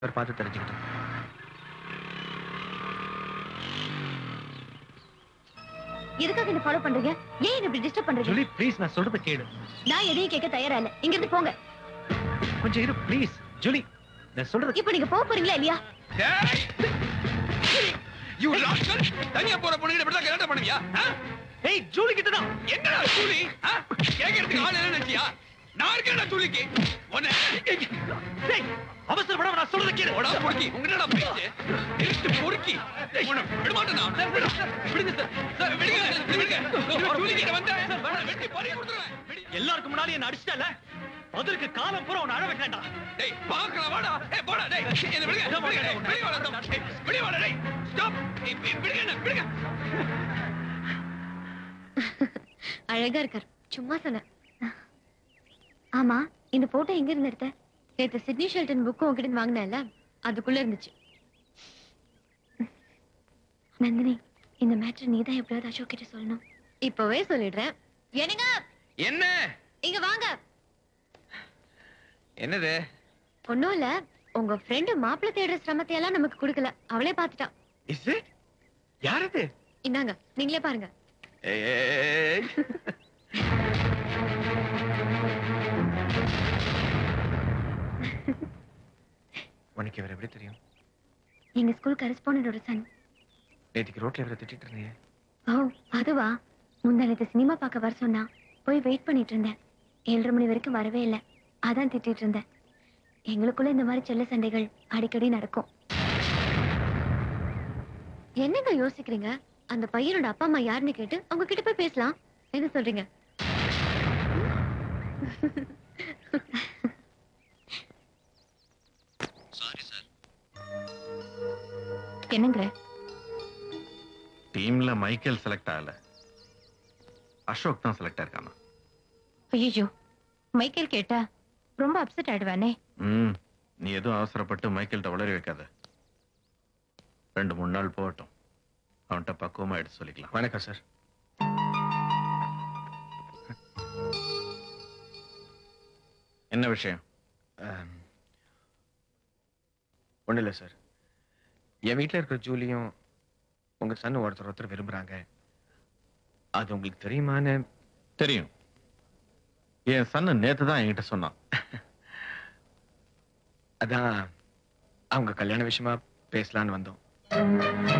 அவர் பார்த்து தெரிஞ்சுக்கிட்டோம் எதுக்காக என்ன ஃபாலோ பண்றீங்க ஏன் என்ன இப்படி டிஸ்டர்ப் பண்றீங்க ஜூலி ப்ளீஸ் நான் சொல்றத கேளு நான் எதையும் கேட்க தயாரா இல்ல இங்க இருந்து போங்க கொஞ்சம் இரு ப்ளீஸ் ஜூலி நான் சொல்றது இப்போ நீங்க போக போறீங்களா இல்லையா யூ ராஸ்கல் தனியா போற பொண்ணுகிட்ட இப்படி தான் கல்யாணம் பண்ணுவியா ஆ? ஏய் ஜூலி கிட்ட தான் என்னடா சூலி ஆ? கேட்கறதுக்கு ஆள் என்ன நினைச்சியா நான் இருக்கேன்டா சூலிக்கு உன்னை டேய் அவசரப்படாம நான் சொல்றத கேளு ஓடா பொறுக்கி உங்கடா பேச்சு நிறுத்து பொறுக்கி டேய், உன்னை விட மாட்டேனா விடு. விடுங்க சார் சார் விடுங்க விடுங்க சூலி கிட்ட வந்தா உன்னை வெட்டி பறி கொடுத்துருவேன் விடு. எல்லாருக்கும் முன்னாடி என்ன அடிச்சிட்டல அதற்கு காலம் பூரா உன்னை அழ வைக்கலாம்டா டேய் பார்க்கலாம் வாடா ஏய் போடா டேய் என்ன விடுங்க விடுங்க டேய், வெளிய வாடா தம். டேய், வெளிய வாடா டேய் ஸ்டாப் விடுங்க என்ன விடுங்க அழகா இருக்கார் சும்மா சொன்னேன் ஆமா இந்த போட்டோ எங்க இருந்து எடுத்த நேத்து சிட்னி ஷெல்டன் புக்கும் உங்ககிட்ட இருந்து வாங்கினேன்ல அதுக்குள்ள இருந்துச்சு நந்தினி இந்த மேட்ரு நீ தான் எப்படியாவது அசோக் கிட்ட சொல்லணும் இப்பவே சொல்லிடுறேன் என்னங்க என்ன இங்க வாங்க என்னது ஒண்ணும் இல்ல உங்க ஃப்ரெண்டு மாப்பிள்ளை தேடுற சிரமத்தை எல்லாம் நமக்கு கொடுக்கல அவளே பாத்துட்டா இஸ் இட் யார் இது இந்தாங்க நீங்களே பாருங்க ஏய் உனக்கு இவர் எப்படி தெரியும் எங்க ஸ்கூல் கரஸ்பாண்டோட சன் நேற்றுக்கு ரோட்ல இவரை திட்டிட்டு இருந்தீங்க ஓ அதுவா முந்தானத்து சினிமா பார்க்க வர சொன்னா போய் வெயிட் பண்ணிட்டு இருந்தேன் ஏழரை மணி வரைக்கும் வரவே இல்லை அதான் திட்டிட்டு இருந்தேன் எங்களுக்குள்ள இந்த மாதிரி செல்ல சண்டைகள் அடிக்கடி நடக்கும் என்னங்க யோசிக்கிறீங்க அந்த பையனோட அப்பா அம்மா யாருன்னு கேட்டு அவங்க கிட்ட போய் பேசலாம் என்ன சொல்றீங்க என்னங்க டீம்ல மைக்கேல் செலக்ட் ஆகல அசோக் தான் செலக்ட் ஆயிருக்கானா ஐயோ மைக்கேல் கேட்டா ரொம்ப அப்செட் ஆயிடுவானே ம் நீ எதுவும் அவசரப்பட்டு மைக்கேல்கிட்ட வளர வைக்காத ரெண்டு மூணு நாள் போகட்டும் அவன்கிட்ட பக்குவமா எடுத்து சொல்லிக்கலாம் வணக்கம் சார் என்ன விஷயம் ஒன்றும் இல்லை சார் என் வீட்டில் இருக்கிற ஜூலியும் உங்க சன் ஒருத்தர் ஒருத்தர் விரும்புறாங்க அது உங்களுக்கு தெரியுமான்னு தெரியும் என் சன்னு நேத்து தான் என்கிட்ட சொன்னான் அதான் அவங்க கல்யாண விஷயமா பேசலான்னு வந்தோம்